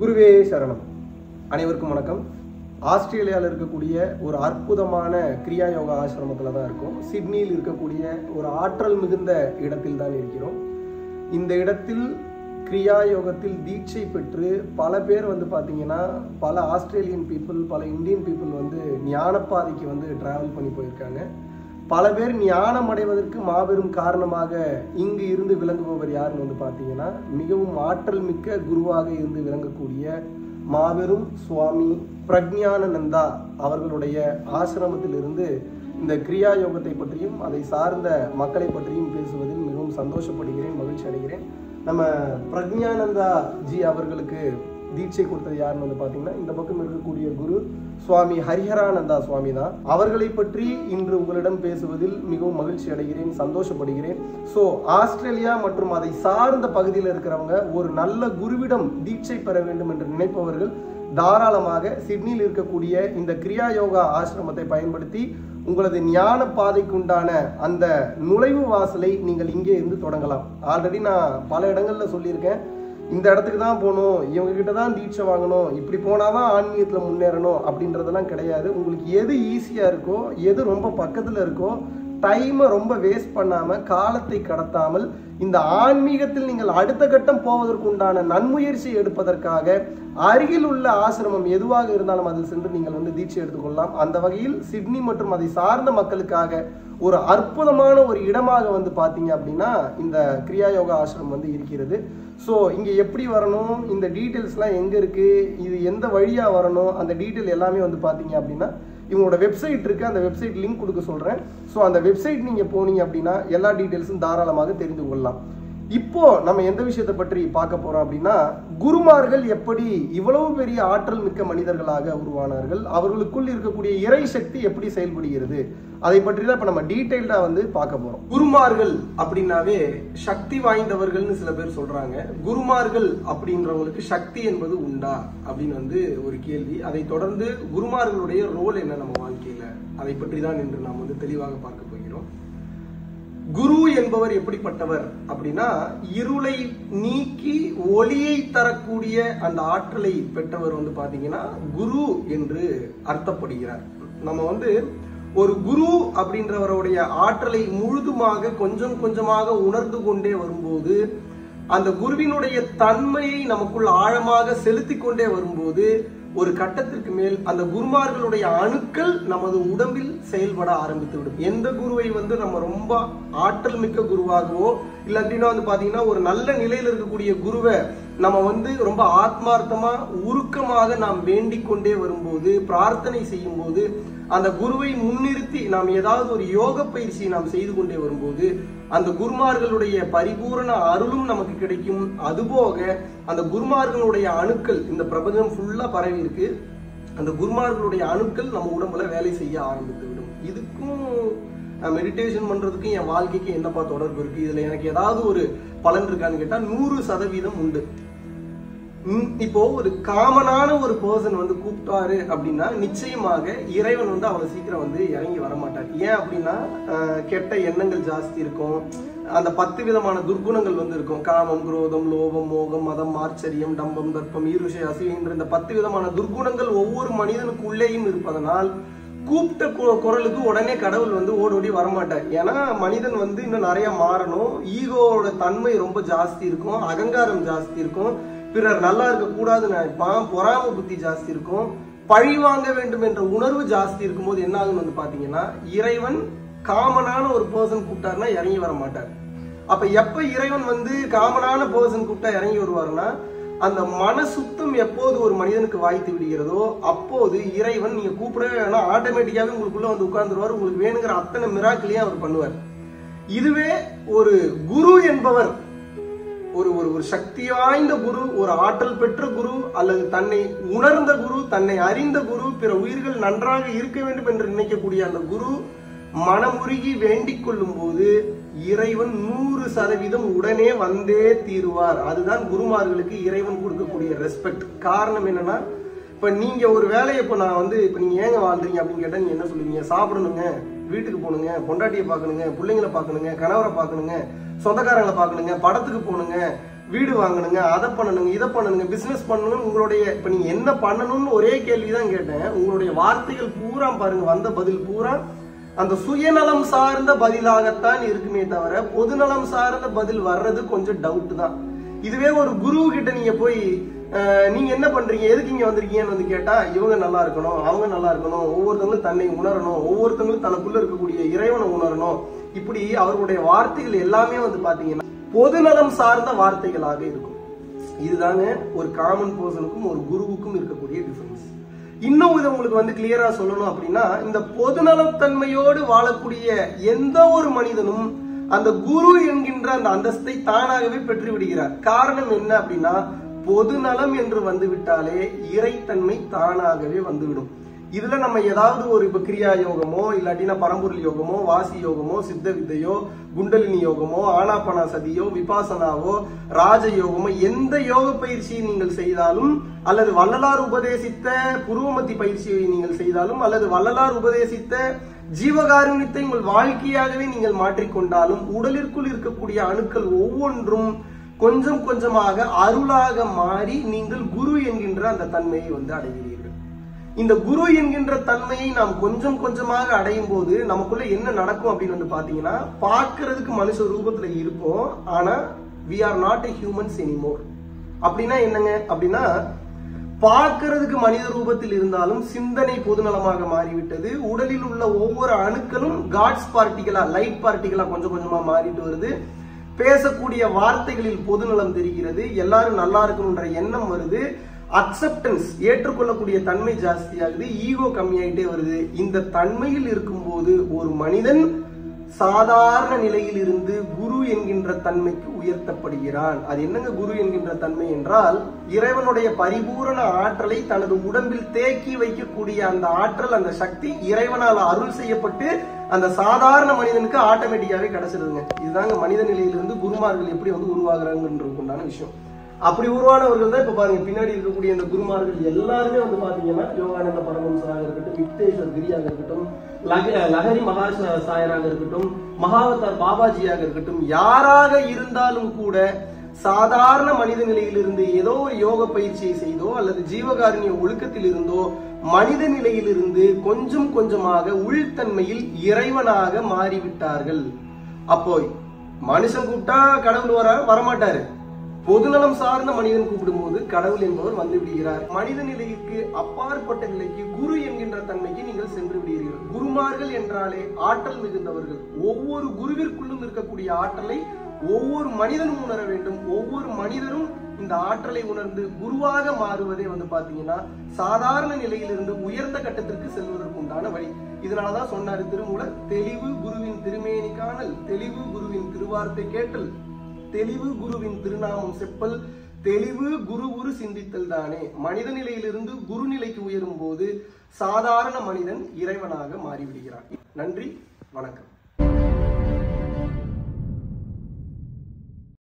குருவே சரணம் அனைவருக்கும் வணக்கம் ஆஸ்திரேலியாவில் இருக்கக்கூடிய ஒரு அற்புதமான கிரியா யோகா ஆசிரமத்தில் தான் இருக்கும் சிட்னியில் இருக்கக்கூடிய ஒரு ஆற்றல் மிகுந்த இடத்தில் தான் இருக்கிறோம் இந்த இடத்தில் கிரியா யோகத்தில் தீட்சை பெற்று பல பேர் வந்து பார்த்தீங்கன்னா பல ஆஸ்திரேலியன் பீப்புள் பல இந்தியன் பீப்புள் வந்து ஞானப்பாதைக்கு வந்து டிராவல் பண்ணி போயிருக்காங்க பல பேர் ஞானம் அடைவதற்கு மாபெரும் காரணமாக இங்கு இருந்து விளங்குபவர் யாருன்னு வந்து பார்த்தீங்கன்னா மிகவும் ஆற்றல் மிக்க குருவாக இருந்து விளங்கக்கூடிய மாபெரும் சுவாமி பிரக்ஞானநந்தா அவர்களுடைய ஆசிரமத்திலிருந்து இந்த கிரியா யோகத்தை பற்றியும் அதை சார்ந்த மக்களை பற்றியும் பேசுவதில் மிகவும் சந்தோஷப்படுகிறேன் மகிழ்ச்சி அடைகிறேன் நம்ம பிரக்ஞானந்தா ஜி அவர்களுக்கு தீட்சை கொடுத்தது யாருன்னு வந்து பார்த்தீங்கன்னா இந்த பக்கம் இருக்கக்கூடிய குரு சுவாமி ஹரிஹரானந்தா சுவாமி தான் அவர்களை பற்றி இன்று உங்களிடம் பேசுவதில் மிகவும் மகிழ்ச்சி அடைகிறேன் சந்தோஷப்படுகிறேன் ஸோ ஆஸ்திரேலியா மற்றும் அதை சார்ந்த பகுதியில் இருக்கிறவங்க ஒரு நல்ல குருவிடம் தீட்சை பெற வேண்டும் என்று நினைப்பவர்கள் தாராளமாக சிட்னியில் இருக்கக்கூடிய இந்த கிரியா யோகா ஆசிரமத்தை பயன்படுத்தி உங்களது ஞான பாதைக்குண்டான அந்த நுழைவு வாசலை நீங்கள் இங்கே இருந்து தொடங்கலாம் ஆல்ரெடி நான் பல இடங்கள்ல சொல்லியிருக்கேன் இந்த இடத்துக்கு தான் போகணும் இவங்க கிட்ட தான் தீட்சை வாங்கணும் இப்படி போனால் தான் ஆன்மீகத்தில் முன்னேறணும் அப்படின்றதெல்லாம் கிடையாது உங்களுக்கு எது ஈஸியாக இருக்கோ எது ரொம்ப பக்கத்தில் இருக்கோ டைமை ரொம்ப வேஸ்ட் பண்ணாமல் காலத்தை கடத்தாமல் இந்த ஆன்மீகத்தில் நீங்கள் அடுத்த கட்டம் போவதற்கு உண்டான நன்முயற்சி எடுப்பதற்காக அருகில் உள்ள ஆசிரமம் எதுவாக இருந்தாலும் அதில் சென்று நீங்கள் வந்து தீட்சை எடுத்துக்கொள்ளலாம் அந்த வகையில் சிட்னி மற்றும் அதை சார்ந்த மக்களுக்காக ஒரு அற்புதமான ஒரு இடமாக வந்து பார்த்தீங்க அப்படின்னா இந்த கிரியா யோகா ஆசிரமம் வந்து இருக்கிறது ஸோ இங்கே எப்படி வரணும் இந்த டீட்டெயில்ஸ்லாம் எங்கே இருக்குது இது எந்த வழியாக வரணும் அந்த டீட்டெயில் எல்லாமே வந்து பார்த்தீங்க அப்படின்னா இவங்களோட வெப்சைட் இருக்குது அந்த வெப்சைட் லிங்க் கொடுக்க சொல்கிறேன் ஸோ அந்த வெப்சைட் நீங்கள் போனீங்க அப்படின்னா எல்லா டீட்டெயில்ஸும் தாராளமாக தெரிந்து கொள்ளலாம் இப்போ நம்ம எந்த விஷயத்தை பற்றி பார்க்க போறோம் அப்படின்னா குருமார்கள் எப்படி இவ்வளவு பெரிய ஆற்றல் மிக்க மனிதர்களாக உருவானார்கள் அவர்களுக்குள் இருக்கக்கூடிய இறை சக்தி எப்படி செயல்படுகிறது அதை பற்றி தான் இப்ப நம்ம டீடைல்டா வந்து பார்க்க போறோம் குருமார்கள் அப்படின்னாவே சக்தி வாய்ந்தவர்கள்னு சில பேர் சொல்றாங்க குருமார்கள் அப்படின்றவங்களுக்கு சக்தி என்பது உண்டா அப்படின்னு வந்து ஒரு கேள்வி அதை தொடர்ந்து குருமார்களுடைய ரோல் என்ன நம்ம வாழ்க்கையில அதை பற்றி தான் இன்று நாம் வந்து தெளிவாக பார்க்க போகிறோம் குரு என்பவர் எப்படிப்பட்டவர் அப்படின்னா இருளை நீக்கி ஒளியை தரக்கூடிய அந்த ஆற்றலை பெற்றவர் வந்து பாத்தீங்கன்னா குரு என்று அர்த்தப்படுகிறார் நம்ம வந்து ஒரு குரு அப்படின்றவருடைய ஆற்றலை முழுதுமாக கொஞ்சம் கொஞ்சமாக உணர்ந்து கொண்டே வரும்போது அந்த குருவினுடைய தன்மையை நமக்குள் ஆழமாக செலுத்தி கொண்டே வரும்போது ஒரு கட்டத்திற்கு மேல் அந்த குருமார்களுடைய அணுக்கள் நமது உடம்பில் செயல்பட ஆரம்பித்து விடும் எந்த குருவை வந்து நம்ம ரொம்ப ஆற்றல் மிக்க குருவாகவோ இல்ல அப்படின்னா வந்து பாத்தீங்கன்னா ஒரு நல்ல நிலையில் இருக்கக்கூடிய குருவை நம்ம வந்து ரொம்ப ஆத்மார்த்தமா உருக்கமாக நாம் வேண்டிக் கொண்டே வரும்போது பிரார்த்தனை செய்யும் போது அந்த குருவை முன்னிறுத்தி நாம் ஏதாவது ஒரு யோக பயிற்சியை நாம் செய்து கொண்டே வரும்போது அந்த குருமார்களுடைய பரிபூரண அருளும் நமக்கு கிடைக்கும் அதுபோக அந்த குருமார்களுடைய அணுக்கள் இந்த பிரபஞ்சம் ஃபுல்லா பரவி இருக்கு அந்த குருமார்களுடைய அணுக்கள் நம்ம உடம்புல வேலை செய்ய ஆரம்பித்து விடும் இதுக்கும் மெடிடேஷன் பண்றதுக்கும் என் வாழ்க்கைக்கு என்னப்பா தொடர்பு இருக்கு இதுல எனக்கு ஏதாவது ஒரு பலன் இருக்கான்னு கேட்டா நூறு சதவீதம் உண்டு ம், இப்போ ஒரு காமனான ஒரு பர்சன் வந்து கூப்பிட்டாரு அப்படின்னா நிச்சயமாக இறைவன் வந்து அவ்வளவு சீக்கிரம் வந்து இறங்கி வரமாட்டார் ஏன் அப்படின்னா அஹ், கெட்ட எண்ணங்கள் ஜாஸ்தி இருக்கும் அந்த பத்து விதமான துர்குணங்கள் வந்து இருக்கும் காமம் குரோதம் லோபம் மோகம் மதம் ஆச்சரியம் டம்பம் தர்ப்பம் ஈருஷை அசூயன்ற இந்த பத்து விதமான துர்குணங்கள் ஒவ்வொரு மனிதனுக்குள்ளேயும் இருப்பதனால் கூப்பிட்ட கு- குரலுக்கு உடனே கடவுள் வந்து ஓடி ஓடி வரமாட்டார் ஏன்னா மனிதன் வந்து இன்னும் நிறைய மாறணும் ஈகோவோட தன்மை ரொம்ப ஜாஸ்தி இருக்கும் அகங்காரம் ஜாஸ்தி இருக்கும் பிறர் நல்லா இருக்க கூடாதுன்னு நினைப்பான் பொறாம புத்தி ஜாஸ்தி இருக்கும் பழி வாங்க வேண்டும் என்ற உணர்வு ஜாஸ்தி இருக்கும்போது என்ன ஆகும்னு வந்து பாத்தீங்கன்னா இறைவன் காமனான ஒரு பர்சன் கூப்பிட்டாருன்னா இறங்கி வர மாட்டார் அப்ப எப்ப இறைவன் வந்து காமனான பர்சன் கூப்பிட்டா இறங்கி வருவாருன்னா அந்த மன சுத்தம் எப்போது ஒரு மனிதனுக்கு வாய்த்து விடுகிறதோ அப்போது இறைவன் நீங்க கூப்பிடவே வேணாம் ஆட்டோமேட்டிக்காவே உங்களுக்குள்ள வந்து உட்கார்ந்துருவார் உங்களுக்கு வேணுங்கிற அத்தனை மிராக்கிலையும் அவர் பண்ணுவார் இதுவே ஒரு குரு என்பவர் ஒரு ஒரு ஒரு சக்தி வாய்ந்த குரு ஒரு ஆற்றல் பெற்ற குரு அல்லது தன்னை உணர்ந்த குரு தன்னை அறிந்த குரு பிற உயிர்கள் நன்றாக இருக்க வேண்டும் என்று நினைக்கக்கூடிய அந்த குரு மனமுருகி வேண்டிக் கொள்ளும் போது இறைவன் நூறு சதவீதம் உடனே வந்தே தீருவார் அதுதான் குருமார்களுக்கு இறைவன் கொடுக்கக்கூடிய ரெஸ்பெக்ட் காரணம் என்னன்னா இப்ப நீங்க ஒரு வேலையை இப்ப நான் வந்து இப்ப நீங்க ஏங்க வாழ்றீங்க அப்படின்னு கேட்டா நீங்க என்ன சொல்லுவீங்க சாப்பிடணுங்க வீட்டுக்கு போகணுங்க பொண்டாட்டியை பார்க்கணுங்க பிள்ளைங்களை பார்க்கணுங்க கணவரை பார்க்கணுங்க சொந்தக்காரங்களை பார்க்கணுங்க படத்துக்கு போகணுங்க வீடு வாங்கணுங்க அதை பண்ணணுங்க இதை பண்ணணுங்க பிசினஸ் பண்ணணும் உங்களுடைய இப்ப நீங்க என்ன பண்ணணும்னு ஒரே கேள்விதான் கேட்டேன் உங்களுடைய வார்த்தைகள் பூரா பாருங்க வந்த பதில் பூரா அந்த சுயநலம் சார்ந்த பதிலாகத்தான் இருக்குமே தவிர பொதுநலம் சார்ந்த பதில் வர்றது கொஞ்சம் டவுட் தான் இதுவே ஒரு குரு கிட்ட நீங்க போய் அஹ், நீங்க என்ன பண்றீங்க எதுக்கு இங்க வந்திருக்கீங்கன்னு வந்து கேட்டா இவங்க நல்லா இருக்கணும் அவங்க நல்லா இருக்கணும் ஒவ்வொருத்தவங்களும் தன்னை உணரணும் ஒவ்வொருத்தவங்களும் தனக்குள்ள இருக்கக்கூடிய இறைவனை உணரணும் இப்படி அவர்களுடைய வார்த்தைகள் எல்லாமே வந்து பாத்தீங்கன்னா பொதுநலம் சார்ந்த வார்த்தைகளாக இருக்கும் இதுதாங்க ஒரு காமன் பர்சனுக்கும் ஒரு குருவுக்கும் இருக்கக்கூடிய டிஃபரன்ஸ் இன்னும் இதை உங்களுக்கு வந்து கிளியரா சொல்லணும் அப்படின்னா இந்த பொதுநலத்தன்மையோடு வாழக்கூடிய எந்த ஒரு மனிதனும் அந்த குரு என்கின்ற அந்த அந்தஸ்தை தானாகவே பெற்று விடுகிறார் காரணம் என்ன அப்படின்னா பொதுநலம் என்று வந்து விட்டாலே இறைத்தன்மை தானாகவே வந்துவிடும் இதுல நம்ம ஏதாவது ஒரு இப்ப கிரியா யோகமோ இல்லாட்டினா பரம்பொருள் யோகமோ வாசி யோகமோ சித்த வித்தையோ குண்டலினி யோகமோ ஆனாபனா சதியோ விபாசனாவோ ராஜ யோகமோ எந்த யோக பயிற்சியை நீங்கள் செய்தாலும் அல்லது வள்ளலார் உபதேசித்த புருவமத்தி பயிற்சியை நீங்கள் செய்தாலும் அல்லது வள்ளலார் உபதேசித்த ஜீவகாருண்யத்தை உங்கள் வாழ்க்கையாகவே நீங்கள் மாற்றிக்கொண்டாலும் உடலிற்குள் இருக்கக்கூடிய அணுக்கள் ஒவ்வொன்றும் கொஞ்சம் கொஞ்சமாக அருளாக மாறி நீங்கள் குரு என்கின்ற அந்த தன்மையை வந்து அடைகிறீர்கள் இந்த குரு என்கின்ற தன்மையை நாம் கொஞ்சம் கொஞ்சமாக அடையும் போது நமக்குள்ள என்ன நடக்கும் அப்படின்னு வந்து பாத்தீங்கன்னா பார்க்கிறதுக்கு மனுஷ ரூபத்துல இருப்போம் ஆனா we are not a humans anymore அப்படின்னா என்னங்க அப்படின்னா பார்க்கிறதுக்கு மனித ரூபத்தில் இருந்தாலும் சிந்தனை பொதுநலமாக மாறிவிட்டது உடலில் உள்ள ஒவ்வொரு அணுக்களும் காட்ஸ் பார்ட்டிகளா லைட் பார்ட்டிகளா கொஞ்சம் கொஞ்சமா மாறிட்டு வருது பேசக்கூடிய வார்த்தைகளில் பொதுநலம் தெரிகிறது எல்லாரும் நல்லா இருக்கணுன்ற எண்ணம் வருது அக்செப்டன்ஸ் ஏற்றுக்கொள்ளக்கூடிய தன்மை ஜாஸ்தியாகுது ஈகோ கம்மியாயிட்டே வருது இந்த தன்மையில் இருக்கும்போது ஒரு மனிதன் சாதாரண நிலையில் இருந்து குரு என்கின்ற தன்மைக்கு உயர்த்தப்படுகிறான் அது என்னங்க குரு என்கின்ற தன்மை என்றால் இறைவனுடைய பரிபூரண ஆற்றலை தனது உடம்பில் தேக்கி வைக்கக்கூடிய அந்த ஆற்றல் அந்த சக்தி இறைவனால் அருள் செய்யப்பட்டு அந்த சாதாரண மனிதனுக்கு ஆட்டோமேட்டிக்காவே கிடைச்சிருதுங்க இதுதாங்க மனித நிலையிலிருந்து குருமார்கள் எப்படி வந்து உருவாகுறாங்கன்றதுக்கு உண்டான விஷயம் அப்படி உருவானவர்கள் தான் இப்ப பாருங்க பின்னாடி இருக்கக்கூடிய இந்த குருமார்கள் எல்லாருமே வந்து பாத்தீங்கன்னா யோகானந்த பரமஹம்சராக இருக்கட்டும் விக்டேஸ்வர் கிரியாக இருக்கட்டும் லக- லஹரி மகா சாயராக இருக்கட்டும் மகாவதார் பாபாஜியாக இருக்கட்டும் யாராக இருந்தாலும் கூட சாதாரண மனித நிலையிலிருந்து ஏதோ ஒரு யோக பயிற்சியை செய்தோ அல்லது ஜீவகாருண்ய ஒழுக்கத்தில் இருந்தோ மனித நிலையிலிருந்து கொஞ்சம் கொஞ்சமாக உள்தன்மையில் இறைவனாக மாறிவிட்டார்கள் அப்போ மனுஷன் கூப்பிட்டா கடவுள் வர வரமாட்டாரு பொதுநலம் சார்ந்த மனிதன் கூப்பிடும்போது கடவுள் என்பவர் வந்து விடுகிறார் மனித நிலைக்கு அப்பாற்பட்ட நிலைக்கு குரு என்கின்ற தன்மைக்கு நீங்கள் சென்று விடுகிறீர்கள் குருமார்கள் என்றாலே ஆற்றல் மிகுந்தவர்கள் ஒவ்வொரு குருவிற்குள்ளும் இருக்கக்கூடிய ஆற்றலை ஒவ்வொரு மனிதனும் உணர வேண்டும் ஒவ்வொரு மனிதரும் இந்த ஆற்றலை உணர்ந்து குருவாக மாறுவதே வந்து பாத்தீங்கன்னா சாதாரண நிலையிலிருந்து உயர்ந்த கட்டத்திற்கு செல்வதற்கு உண்டான வழி இதனாலதான் சொன்னாரு திருமூலர் தெளிவு குருவின் திருமேனி காணல் தெளிவு குருவின் திருவார்த்தை கேட்டல் தெளிவு குருவின் திருநாமம் செப்பல் தெளிவு குரு குரு சிந்தித்தல் தானே மனித நிலையிலிருந்து குரு நிலைக்கு உயரும் போது சாதாரண மனிதன் இறைவனாக மாறிவிடுகிறான் நன்றி வணக்கம்